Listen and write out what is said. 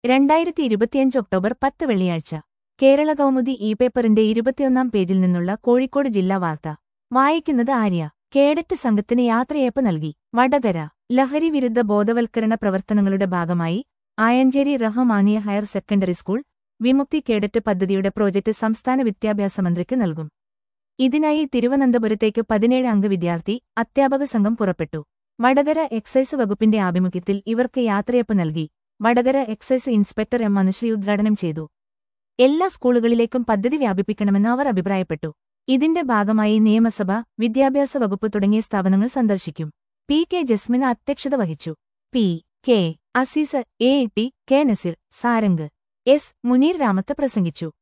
രണ്ടായിരത്തി ഇരുപത്തിയഞ്ച് ഒക്ടോബർ പത്ത് വെള്ളിയാഴ്ച കേരള കൗമുദി ഇ പേപ്പറിന്റെ ഇരുപത്തിയൊന്നാം പേജിൽ നിന്നുള്ള കോഴിക്കോട് ജില്ലാ വാർത്ത വായിക്കുന്നത് ആര്യ കേഡറ്റ് സംഘത്തിന് യാത്രയയപ്പ് നൽകി വടകര ലഹരി വിരുദ്ധ ബോധവൽക്കരണ പ്രവർത്തനങ്ങളുടെ ഭാഗമായി Ayancheri Rahmania higher secondary school Vimukthi cadet പദ്ധതിയുടെ പ്രോജക്ട് സംസ്ഥാന വിദ്യാഭ്യാസ മന്ത്രിക്ക് നൽകും ഇതിനായി തിരുവനന്തപുരത്തേക്ക് പതിനേഴ് അംഗ വിദ്യാർത്ഥി അധ്യാപക സംഘം പുറപ്പെട്ടു വടകര എക്സൈസ് വകുപ്പിന്റെ ആഭിമുഖ്യത്തിൽ ഇവർക്ക് യാത്രയപ്പ് നൽകി Vadakara excise inspector M Manushree ഉദ്ഘാടനം ചെയ്തു എല്ലാ സ്കൂളുകളിലേക്കും പദ്ധതി വ്യാപിപ്പിക്കണമെന്ന് അവർ അഭിപ്രായപ്പെട്ടു ഇതിന്റെ ഭാഗമായി നിയമസഭ വിദ്യാഭ്യാസ വകുപ്പ് തുടങ്ങിയ സ്ഥാപനങ്ങൾ സന്ദർശിക്കും പി കെ ജസ്മിന അധ്യക്ഷത വഹിച്ചു P K Azeez A T K Naseer Sarang S Muneer Ramath പ്രസംഗിച്ചു